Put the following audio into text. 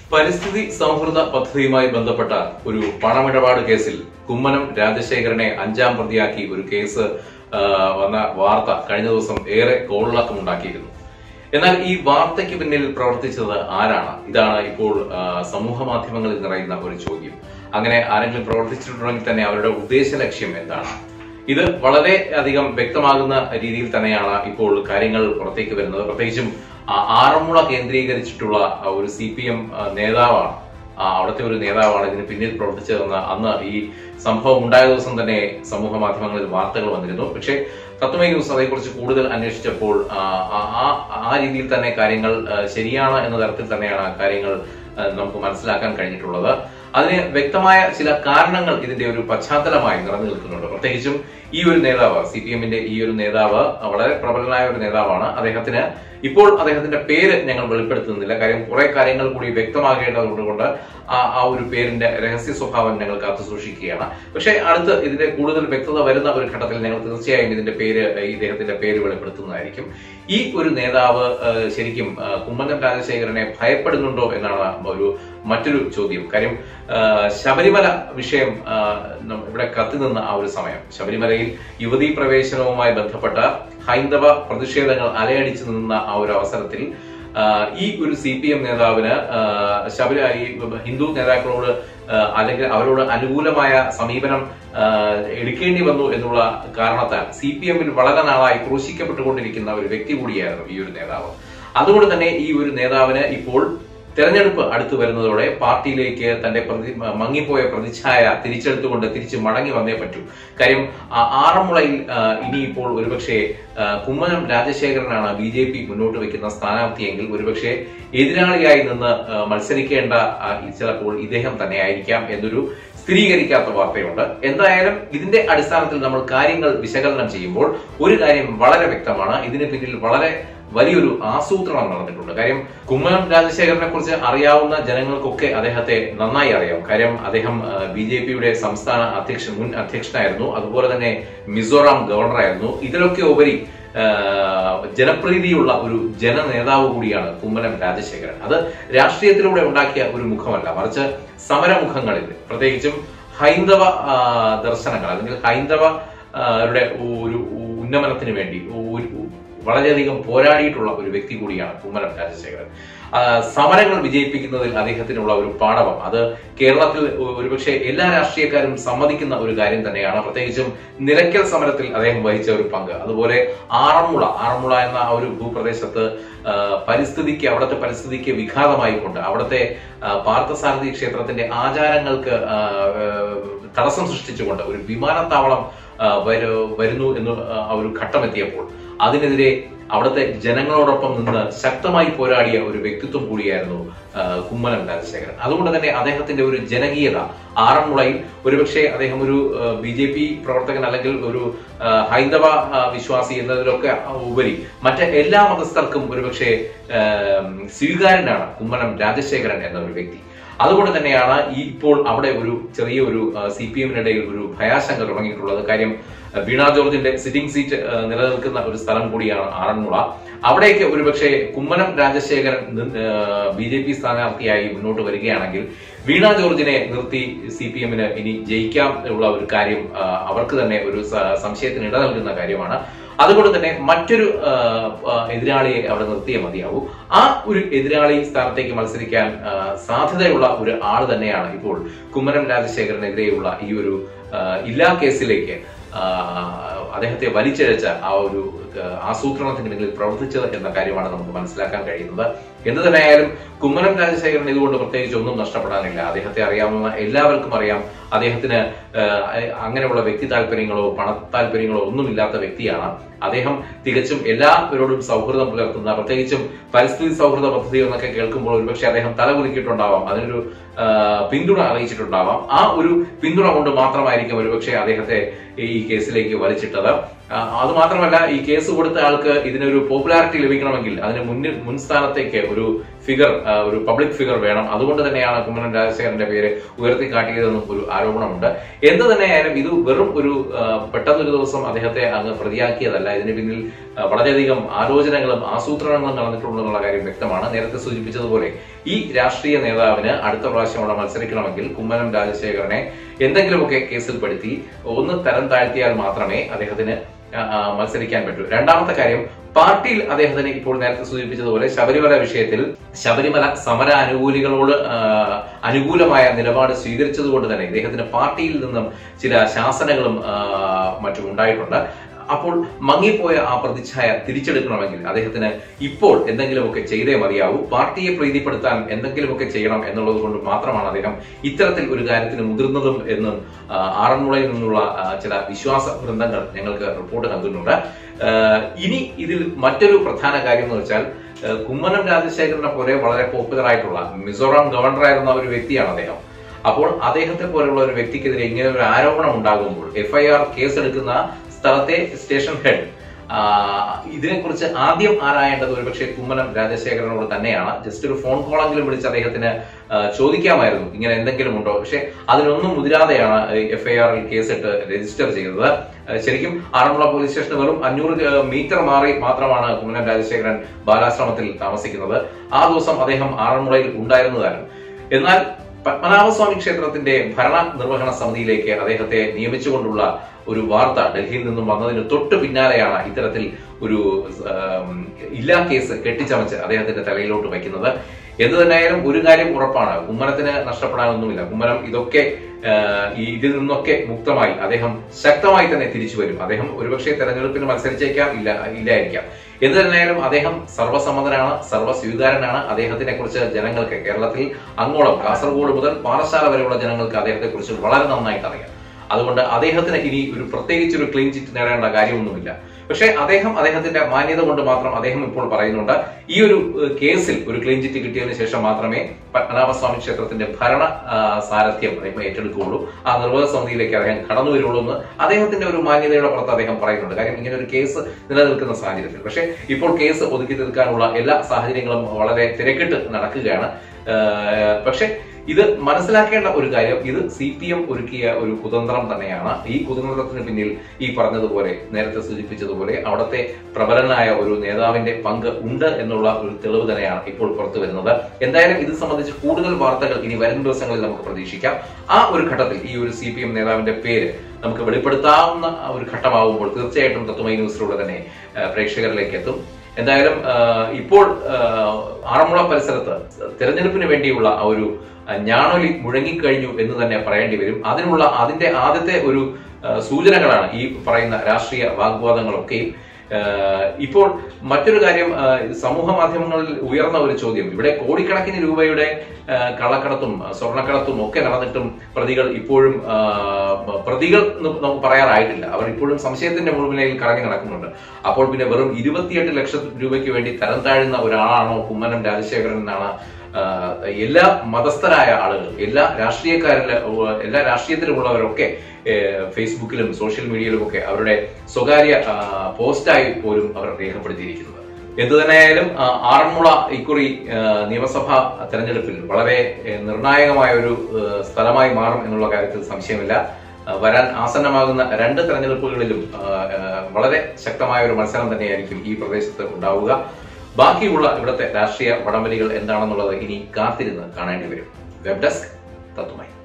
പരിസ്ഥിതി സൗഹൃദ പദ്ധതിയുമായി ബന്ധപ്പെട്ട ഒരു പണമിടപാട് കേസിൽ കുമ്മനം രാജശേഖരനെ അഞ്ചാം പ്രതിയാക്കി ഒരു കേസ് ആ, വന്ന വാർത്ത കഴിഞ്ഞ ദിവസം ഏറെ കോളിളക്കമുണ്ടാക്കിയിരുന്നു എന്നാൽ ഈ വാർത്തയ്ക്ക് പിന്നിൽ പ്രവർത്തിച്ചത് ആരാണ് ഇതാണ് ഇപ്പോൾ ആ, സമൂഹ മാധ്യമങ്ങളിൽ നിറയുന്ന ഒരു ചോദ്യം അങ്ങനെ ആരെങ്കിലും പ്രവർത്തിച്ചിട്ടുണ്ടെങ്കിൽ തന്നെ അവരുടെ ഉദ്ദേശ ലക്ഷ്യം എന്താണ് ഇത് വളരെ അധികം വ്യക്തമാകുന്ന രീതിയിൽ തന്നെയാണ് ഇപ്പോൾ കാര്യങ്ങൾ പുറത്തേക്ക് വരുന്നത് പ്രത്യേകിച്ചും ആ, ആറന്മുള കേന്ദ്രീകരിച്ചിട്ടുള്ള ആ, ഒരു സി പി എം നേതാവാണ് ആ, അവിടുത്തെ ഒരു നേതാവാണ് ഇതിന് പിന്നിൽ പ്രവർത്തിച്ചതെന്ന് അന്ന് ഈ സംഭവം ഉണ്ടായ ദിവസം തന്നെ സമൂഹ മാധ്യമങ്ങളിൽ വാർത്തകൾ വന്നിരുന്നു പക്ഷേ തത്വമേ ന്യൂസ് അതേക്കുറിച്ച് കൂടുതൽ അന്വേഷിച്ചപ്പോൾ ആ, ആ- ആ- ആ രീതിയിൽ തന്നെ കാര്യങ്ങൾ ആ, ശരിയാണ് എന്ന തരത്തിൽ തന്നെയാണ് ആ കാര്യങ്ങൾ ആ, നമുക്ക് മനസ്സിലാക്കാൻ കഴിഞ്ഞിട്ടുള്ളത് അതിന് വ്യക്തമായ ചില കാരണങ്ങൾ ഇതിന്റെ ഒരു പശ്ചാത്തലമായി നിറഞ്ഞു നിൽക്കുന്നുണ്ട് പ്രത്യേകിച്ചും ഈ ഒരു നേതാവ് സി പി എമ്മിന്റെ ഈ ഒരു നേതാവ് വളരെ പ്രബലനായ ഒരു നേതാവാണ് അദ്ദേഹത്തിന് ഇപ്പോൾ അദ്ദേഹത്തിന്റെ പേര് ഞങ്ങൾ വെളിപ്പെടുത്തുന്നില്ല കാര്യം കുറെ കാര്യങ്ങൾ കൂടി വ്യക്തമാകേണ്ടതുകൊണ്ട് ആ ആ ഒരു പേരിന്റെ രഹസ്യ സ്വഭാവം ഞങ്ങൾ കാത്തു സൂക്ഷിക്കുകയാണ് പക്ഷേ അടുത്ത് ഇതിന്റെ കൂടുതൽ വ്യക്തത വരുന്ന ഒരു ഘട്ടത്തിൽ ഞങ്ങൾ തീർച്ചയായും ഇതിന്റെ പേര് ഈ ഇദ്ദേഹത്തിന്റെ പേര് വെളിപ്പെടുത്തുന്നതായിരിക്കും ഈ ഒരു നേതാവ് ആ, ശരിക്കും ആ, കുമ്മനം രാജശേഖരനെ ഭയപ്പെടുന്നുണ്ടോ എന്നാണ് ഒരു മറ്റൊരു ചോദ്യം കാര്യം ആ, ശബരിമല വിഷയം ആ, നം- ഇവിടെ കത്തിനിന്ന ആ ഒരു സമയം ശബരിമലയിൽ യുവതീ പ്രവേശനവുമായി ബന്ധപ്പെട്ട ഹൈന്ദവ പ്രതിഷേധങ്ങൾ അലയടിച്ചു നിന്ന ആ ഒരു അവസരത്തിൽ ആ, ഈ ഒരു സി പി എം നേതാവിന് ആ, ശബരി ഈ ഹിന്ദു നേതാക്കളോട് ആ, അല്ലെങ്കിൽ അവരോട് അനുകൂലമായ സമീപനം ആ, എടുക്കേണ്ടി വന്നു എന്നുള്ള കാരണത്താൽ സി പി എമ്മിൽ വളരെ നാളായി ക്രൂശിക്കപ്പെട്ടുകൊണ്ടിരിക്കുന്ന ഒരു വ്യക്തി കൂടിയായിരുന്നു ഈ ഒരു നേതാവ് അതുകൊണ്ട് തന്നെ ഈ ഒരു നേതാവിന് ഇപ്പോൾ തെരഞ്ഞെടുപ്പ് അടുത്തു വരുന്നതോടെ പാർട്ടിയിലേക്ക് തന്റെ പ്രതി മങ്ങിപ്പോയ പ്രതിച്ഛായ തിരിച്ചെടുത്തുകൊണ്ട് തിരിച്ച് മടങ്ങി വന്നേ പറ്റൂ കാര്യം ആ, ആറന്മുളയിൽ ആ, ഇനിയിപ്പോൾ ഒരുപക്ഷെ ആ, കുമ്മനം രാജശേഖരനാണ് ബി ജെ പി മുന്നോട്ട് വെക്കുന്ന സ്ഥാനാർത്ഥിയെങ്കിൽ ഒരുപക്ഷെ എതിരാളിയായി നിന്ന് ആ, മത്സരിക്കേണ്ട ആ, ചിലപ്പോൾ ഇദ്ദേഹം തന്നെയായിരിക്കാം എന്നൊരു സ്ഥിരീകരിക്കാത്ത വാർത്തയുണ്ട് എന്തായാലും ഇതിന്റെ അടിസ്ഥാനത്തിൽ നമ്മൾ കാര്യങ്ങൾ വിശകലനം ചെയ്യുമ്പോൾ ഒരു കാര്യം വളരെ വ്യക്തമാണ് ഇതിന് പിന്നിൽ വളരെ വലിയൊരു ആസൂത്രണം നടന്നിട്ടുണ്ട് കാര്യം കുമ്മനം രാജശേഖരനെ കുറിച്ച് അറിയാവുന്ന ജനങ്ങൾക്കൊക്കെ അദ്ദേഹത്തെ നന്നായി അറിയാം കാര്യം അദ്ദേഹം ബി ജെ പിയുടെ സംസ്ഥാന അധ്യക്ഷൻ മുൻ അധ്യക്ഷനായിരുന്നു അതുപോലെ തന്നെ മിസോറാം ഗവർണറായിരുന്നു ഇതിലൊക്കെ ഉപരി ആ, ജനപ്രീതിയുള്ള ഒരു ജനനേതാവ് കൂടിയാണ് കുമ്മനം രാജശേഖരൻ അത് രാഷ്ട്രീയത്തിലൂടെ ഉണ്ടാക്കിയ ഒരു മുഖമല്ല മറിച്ച് സമരമുഖങ്ങളിൽ പ്രത്യേകിച്ചും ഹൈന്ദവ ആ, ദർശനങ്ങൾ അല്ലെങ്കിൽ ഹൈന്ദവ ആ, രുടെ ഒരു ഉന്നമനത്തിന് വേണ്ടി ഒരു വളരെയധികം പോരാടിയിട്ടുള്ള ഒരു വ്യക്തി കൂടിയാണ് കുമ്മനം രാജശേഖരൻ ആ, സമരങ്ങൾ വിജയിപ്പിക്കുന്നതിൽ അദ്ദേഹത്തിനുള്ള ഒരു പാഠവം അത് കേരളത്തിൽ ഒ- ഒരുപക്ഷെ എല്ലാ രാഷ്ട്രീയക്കാരും സമ്മതിക്കുന്ന ഒരു കാര്യം തന്നെയാണ് പ്രത്യേകിച്ചും നിലയ്ക്കൽ സമരത്തിൽ അദ്ദേഹം വഹിച്ച ഒരു പങ്ക് അതുപോലെ ആറന്മുള ആറന്മുള എന്ന ആ ഒരു ഭൂപ്രദേശത്ത് ആ, പരിസ്ഥിതിക്ക് അവിടുത്തെ പരിസ്ഥിതിക്ക് വിഘാതമായിക്കൊണ്ട് അവിടുത്തെ ആ, പാർത്ഥസാരഥി ക്ഷേത്രത്തിന്റെ ആചാരങ്ങൾക്ക് ആ, ആ, തടസ്സം സൃഷ്ടിച്ചുകൊണ്ട് ഒരു വിമാനത്താവളം ആ, വരു- വരുന്നു എന്ന് ആ ഒരു ഘട്ടമെത്തിയപ്പോൾ അതിനെതിരെ അവിടുത്തെ ജനങ്ങളോടൊപ്പം നിന്ന് ശക്തമായി പോരാടിയ ഒരു വ്യക്തിത്വം കൂടിയായിരുന്നു ആ, കുമ്മനം രാജശേഖരൻ അതുകൊണ്ട് തന്നെ അദ്ദേഹത്തിന്റെ ഒരു ജനകീയത ആറന്മുളയിൽ ഒരുപക്ഷെ അദ്ദേഹം ഒരു ബി ജെ പി പ്രവർത്തകൻ അല്ലെങ്കിൽ ഒരു ആ, ഹൈന്ദവ ആ, വിശ്വാസി എന്നതിലൊക്കെ ഉപരി മറ്റ് എല്ലാ മതസ്ഥർക്കും ഒരുപക്ഷെ ആ, സ്വീകാര്യനാണ് കുമ്മനം രാജശേഖരൻ എന്ന ഒരു വ്യക്തി അതുകൊണ്ട് തന്നെയാണ് ഈ ഇപ്പോൾ അവിടെ ഒരു ചെറിയ ഒരു സി പി എമ്മിനിടയിൽ ഒരു ഭയാശങ്ക തുടങ്ങിയിട്ടുള്ളത് കാര്യം ആ, വീണ ജോർജിന്റെ സിറ്റിംഗ് സീറ്റ് ആ, നിലനിൽക്കുന്ന ഒരു സ്ഥലം കൂടിയാണ് ആറന്മുള അവിടേക്ക് ഒരുപക്ഷെ Kummanam Rajasekharan B J P സ്ഥാനാർത്ഥിയായി മുന്നോട്ട് വരികയാണെങ്കിൽ വീണ ജോർജിനെ നിർത്തി സി പി എമ്മിന് ഇനി ജയിക്കാം ഉള്ള ഒരു കാര്യം ആ, അവർക്ക് തന്നെ ഒരു സ- സംശയത്തിന് ഇട നൽകുന്ന കാര്യമാണ് അതുകൊണ്ട് തന്നെ മറ്റൊരു ആ, ആ, എതിരാളിയെ അവിടെ നിർത്തിയേ മതിയാവൂ ആ ഒരു എതിരാളി സ്ഥാനത്തേക്ക് മത്സരിക്കാൻ ആ, സാധ്യതയുള്ള ഒരു ആൾ തന്നെയാണ് ഇപ്പോൾ കുമ്മനം രാജശേഖരനെതിരെയുള്ള ഈ ഒരു ആ, ഇല്ലാ കേസിലേക്ക് ആ, അദ്ദേഹത്തെ വലിച്ചിഴച്ച ആ ഒരു ആ, ആസൂത്രണത്തിന് പിന്നിൽ പ്രവർത്തിച്ചത് എന്ന കാര്യമാണ് നമുക്ക് മനസ്സിലാക്കാൻ കഴിയുന്നത് എന്ത് തന്നെയായാലും കുമ്മനം രാജശേഖരൻ ഇതുകൊണ്ട് പ്രത്യേകിച്ച് ഒന്നും നഷ്ടപ്പെടാനില്ല അദ്ദേഹത്തെ അറിയാവുന്ന എല്ലാവർക്കും അറിയാം അദ്ദേഹത്തിന് ആ, അങ്ങനെയുള്ള വ്യക്തി താല്പര്യങ്ങളോ പണ താല്പര്യങ്ങളോ ഒന്നുമില്ലാത്ത വ്യക്തിയാണ് അദ്ദേഹം തികച്ചും എല്ലാവരോടും സൗഹൃദം പുലർത്തുന്ന പ്രത്യേകിച്ചും പരിസ്ഥിതി സൗഹൃദ പദ്ധതി എന്നൊക്കെ കേൾക്കുമ്പോൾ ഒരുപക്ഷെ അദ്ദേഹം തലകുലുക്കിയിട്ടുണ്ടാവാം അതിനൊരു ആ, പിന്തുണ അറിയിച്ചിട്ടുണ്ടാവാം ആ ഒരു പിന്തുണ കൊണ്ട് മാത്രമായിരിക്കും ഒരുപക്ഷെ അദ്ദേഹത്തെ ഈ കേസിലേക്ക് വലിച്ചിട്ടത് ആ, അത് മാത്രമല്ല ഈ കേസ് കൊടുത്ത ആൾക്ക് ഇതിനൊരു പോപ്പുലാരിറ്റി ലഭിക്കണമെങ്കിൽ അതിന് മുന്നിൽ മുൻസ്ഥാനത്തേക്ക് ഒരു ഫിഗർ ഒരു പബ്ലിക് ഫിഗർ വേണം അതുകൊണ്ട് തന്നെയാണ് കുമ്മനം രാജശേഖരന്റെ പേര് ഉയർത്തിക്കാട്ടിയതെന്നും ഒരു ആരോപണമുണ്ട് എന്ത് തന്നെയായാലും ഇത് വെറും ഒരു ആ, പെട്ടെന്നൊരു ദിവസം അദ്ദേഹത്തെ അങ്ങ് പ്രതിയാക്കിയതല്ല ഇതിന് പിന്നിൽ ആ, വളരെയധികം ആലോചനകളും ആസൂത്രണങ്ങളും നടന്നിട്ടുണ്ടെന്നുള്ള കാര്യം വ്യക്തമാണ് നേരത്തെ സൂചിപ്പിച്ചതുപോലെ ഈ രാഷ്ട്രീയ നേതാവിന് അടുത്ത പ്രാവശ്യം അവിടെ മത്സരിക്കണമെങ്കിൽ കുമ്മനം രാജശേഖരനെ എന്തെങ്കിലുമൊക്കെ കേസിൽപ്പെടുത്തി ഒന്ന് തരം താഴ്ത്തിയാൽ മാത്രമേ അദ്ദേഹത്തിന് ആ, ആ, മത്സരിക്കാൻ പറ്റൂ രണ്ടാമത്തെ കാര്യം പാർട്ടിയിൽ അദ്ദേഹത്തിന് ഇപ്പോൾ നേരത്തെ സൂചിപ്പിച്ചതുപോലെ ശബരിമല വിഷയത്തിൽ ശബരിമല സമര അനുകൂലികളോട് ആ, അനുകൂലമായ നിലപാട് സ്വീകരിച്ചതുകൊണ്ട് തന്നെ ഇദ്ദേഹത്തിന് പാർട്ടിയിൽ നിന്നും ചില ശാസനകളും ആ, മറ്റും ഉണ്ടായിട്ടുണ്ട് അപ്പോൾ മങ്ങിപ്പോയ ആ പ്രതിച്ഛായ തിരിച്ചെടുക്കണമെങ്കിൽ അദ്ദേഹത്തിന് ഇപ്പോൾ എന്തെങ്കിലുമൊക്കെ ചെയ്തേ മതിയാവൂ പാർട്ടിയെ പ്രീതിപ്പെടുത്താൻ എന്തെങ്കിലുമൊക്കെ ചെയ്യണം എന്നുള്ളത് കൊണ്ട് മാത്രമാണ് അദ്ദേഹം ഇത്തരത്തിൽ ഒരു കാര്യത്തിന് മുതിർന്നതും എന്നും ആ, ആറന്മുളയിൽ നിന്നുള്ള ആ, ചില വിശ്വാസ വൃന്ദങ്ങൾ ഞങ്ങൾക്ക് റിപ്പോർട്ട് നൽകുന്നുണ്ട് ആ, ഇനി ഇതിൽ മറ്റൊരു പ്രധാന കാര്യം എന്ന് വെച്ചാൽ ആ, കുമ്മനം രാജശേഖരനെ പോലെ വളരെ പോപ്പുലർ ആയിട്ടുള്ള മിസോറാം ഗവർണറായിരുന്ന ഒരു വ്യക്തിയാണ് അദ്ദേഹം അപ്പോൾ അദ്ദേഹത്തെ പോലുള്ള ഒരു വ്യക്തിക്കെതിരെ ഇങ്ങനെ ഒരു ആരോപണം ഉണ്ടാകുമ്പോൾ എഫ്ഐആർ കേസെടുക്കുന്ന സ്ഥലത്തെ സ്റ്റേഷൻ ഹെഡ് ഇതിനെക്കുറിച്ച് ആദ്യം ആരായേണ്ടത് ഒരുപക്ഷെ കുമ്മനം രാജശേഖരനോട് തന്നെയാണ് ജസ്റ്റ് ഒരു ഫോൺ കോളെങ്കിലും വിളിച്ച് അദ്ദേഹത്തിന് ആ, ചോദിക്കാമായിരുന്നു ഇങ്ങനെ എന്തെങ്കിലും ഉണ്ടോ പക്ഷെ അതിനൊന്നും മുതിരാതെയാണ് എഫ്ഐആറിൽ കേസിട്ട് രജിസ്റ്റർ ചെയ്തത് ആ, ശരിക്കും ആറന്മുള പോലീസ് സ്റ്റേഷന് വെറും അഞ്ഞൂറ് മീറ്റർ മാറി മാത്രമാണ് കുമ്മനം രാജശേഖരൻ ബാലാശ്രമത്തിൽ താമസിക്കുന്നത് ആ ദിവസം അദ്ദേഹം ആറന്മുളയിൽ ഉണ്ടായിരുന്നതാണ് എന്നാൽ പത്മനാഭസ്വാമി ക്ഷേത്രത്തിന്റെ ഭരണ നിർവഹണ സമിതിയിലേക്ക് അദ്ദേഹത്തെ നിയമിച്ചുകൊണ്ടുള്ള ഒരു വാർത്ത ഡൽഹിയിൽ നിന്നും വന്നതിന് തൊട്ട് പിന്നാലെയാണ് ഇത്തരത്തിൽ ഒരു ആം, ഇല്ലാ കേസ് കെട്ടിച്ചമച്ച് അദ്ദേഹത്തിന്റെ തലയിലോട്ട് വയ്ക്കുന്നത് എന്ത് തന്നെയായാലും ഒരു കാര്യം ഉറപ്പാണ് കുമ്മനത്തിന് നഷ്ടപ്പെടാനൊന്നുമില്ല കുമ്മനം ഇതൊക്കെ ആ, ഈ ഇതിൽ നിന്നൊക്കെ മുക്തമായി അദ്ദേഹം ശക്തമായി തന്നെ തിരിച്ചു വരും അദ്ദേഹം ഒരുപക്ഷെ തെരഞ്ഞെടുപ്പിന് മത്സരിച്ചേക്കാം ഇല്ല ഇല്ലായിരിക്കാം എന്ത് തന്നെയായാലും അദ്ദേഹം സർവ്വസമ്മതനാണ് സർവ്വസ്വീകാരനാണ് അദ്ദേഹത്തിനെ കുറിച്ച് ജനങ്ങൾക്ക് കേരളത്തിൽ അങ്ങോളം കാസർഗോഡ് മുതൽ പാറശാല വരെയുള്ള ജനങ്ങൾക്ക് അദ്ദേഹത്തെ കുറിച്ച് വളരെ നന്നായിട്ട് അറിയാം അതുകൊണ്ട് അദ്ദേഹത്തിന് ഇനി ഒരു പ്രത്യേകിച്ച് ഒരു ക്ലീൻ ചിറ്റ് നേടേണ്ട കാര്യമൊന്നുമില്ല പക്ഷേ അദ്ദേഹം അദ്ദേഹത്തിന്റെ മാന്യത കൊണ്ട് മാത്രം അദ്ദേഹം ഇപ്പോൾ പറയുന്നുണ്ട് ഈ ഒരു ഏഹ്, കേസിൽ ഒരു ക്ലീൻ ചിറ്റ് കിട്ടിയതിനു ശേഷം മാത്രമേ പത്മനാഭസ്വാമി ക്ഷേത്രത്തിന്റെ ഭരണ ആ, സാരഥ്യം അദ്ദേഹം ഏറ്റെടുക്കുകയുള്ളൂ ആ നിർവാഹക സമിതിയിലേക്ക് അദ്ദേഹം കടന്നു വരുള്ളൂ എന്ന് അദ്ദേഹത്തിന്റെ ഒരു മാന്യതയുടെ പുറത്ത് അദ്ദേഹം പറയുന്നുണ്ട് കാര്യം ഇങ്ങനെ ഒരു കേസ് നിലനിൽക്കുന്ന സാഹചര്യത്തിൽ പക്ഷേ ഇപ്പോൾ കേസ് ഒതുക്കി തീർക്കാനുള്ള എല്ലാ സാഹചര്യങ്ങളും വളരെ തിരക്കിട്ട് നടക്കുകയാണ് ഏഹ്, പക്ഷേ ഇത് മനസ്സിലാക്കേണ്ട ഒരു കാര്യം ഇത് സി പി എം ഒരുക്കിയ ഒരു കുതന്ത്രം തന്നെയാണ് ഈ കുതന്ത്രത്തിന് പിന്നിൽ ഈ പറഞ്ഞതുപോലെ നേരത്തെ സൂചിപ്പിച്ചതുപോലെ അവിടുത്തെ പ്രബലനായ ഒരു നേതാവിന്റെ പങ്ക് ഉണ്ട് എന്നുള്ള ഒരു തെളിവ് തന്നെയാണ് ഇപ്പോൾ പുറത്തു വരുന്നത് എന്തായാലും ഇത് സംബന്ധിച്ച് കൂടുതൽ വാർത്തകൾ ഇനി വരും ദിവസങ്ങളിൽ നമുക്ക് പ്രതീക്ഷിക്കാം ആ ഒരു ഘട്ടത്തിൽ ഈ ഒരു സി പി എം നേതാവിന്റെ പേര് നമുക്ക് വെളിപ്പെടുത്താവുന്ന ആ ഒരു ഘട്ടമാകുമ്പോൾ തീർച്ചയായിട്ടും തത്വമൈ ന്യൂസിലൂടെ തന്നെ ആ, പ്രേക്ഷകരിലേക്ക് എത്തും എന്തായാലും ആ, ഇപ്പോൾ ആ, ആറന്മുള പരിസരത്ത് തെരഞ്ഞെടുപ്പിന് വേണ്ടിയുള്ള ആ ഒരു ആ, ഞാണൊലി മുഴങ്ങിക്കഴിഞ്ഞു എന്ന് തന്നെ പറയേണ്ടി വരും അതിനുള്ള അതിന്റെ ആദ്യത്തെ ഒരു ആ, സൂചനകളാണ് ഈ പറയുന്ന രാഷ്ട്രീയ വാഗ്വാദങ്ങളൊക്കെയും ആ, ഇപ്പോൾ മറ്റൊരു കാര്യം ആ, സമൂഹ മാധ്യമങ്ങളിൽ ഉയർന്ന ഒരു ചോദ്യം ഇവിടെ കോടിക്കണക്കിന് രൂപയുടെ ആ, കള്ളക്കടത്തും ആ, സ്വർണ്ണക്കടത്തും ഒക്കെ നടന്നിട്ടും പ്രതികൾ ഇപ്പോഴും ആ, പ്രതികൾ എന്ന് നമുക്ക് പറയാറായിട്ടില്ല അവർ ഇപ്പോഴും സംശയത്തിന്റെ മുൾമുനയിൽ കറങ്ങി നടക്കുന്നുണ്ട് അപ്പോൾ പിന്നെ വെറും ഇരുപത്തിയെട്ട് ലക്ഷം രൂപയ്ക്ക് വേണ്ടി തരം താഴുന്ന ഒരാളാണോ കുമ്മനം രാജശേഖരൻ എന്നാണ് ആ, എല്ലാ മതസ്ഥരായ ആളുകൾ എല്ലാ രാഷ്ട്രീയക്കാരിലെ എല്ലാ രാഷ്ട്രീയത്തിലുമുള്ളവരൊക്കെ ഏ, ഫേസ്ബുക്കിലും സോഷ്യൽ മീഡിയയിലും ഒക്കെ അവരുടെ സ്വകാര്യ ആ, പോസ്റ്റായി പോലും അവർ രേഖപ്പെടുത്തിയിരിക്കുന്നത് എന്തു തന്നെയായാലും ആ, ആറന്മുള ഇക്കുറി ആ, നിയമസഭാ തെരഞ്ഞെടുപ്പിൽ വളരെ ഏ, നിർണായകമായ ഒരു ഏ, സ്ഥലമായി മാറും എന്നുള്ള കാര്യത്തിൽ സംശയമില്ല ആ, വരാൻ ആസന്നമാകുന്ന രണ്ട് തെരഞ്ഞെടുപ്പുകളിലും ആ, ആ, വളരെ ശക്തമായ ഒരു മത്സരം തന്നെയായിരിക്കും ഈ പ്രദേശത്ത് ഉണ്ടാവുക ബാക്കിയുള്ള ഇവിടുത്തെ രാഷ്ട്രീയ വടംവലികൾ എന്താണെന്നുള്ളത് ഇനി കാത്തിരുന്ന് കാണേണ്ടി വരും വെബ് ഡെസ്ക് തത്വമായി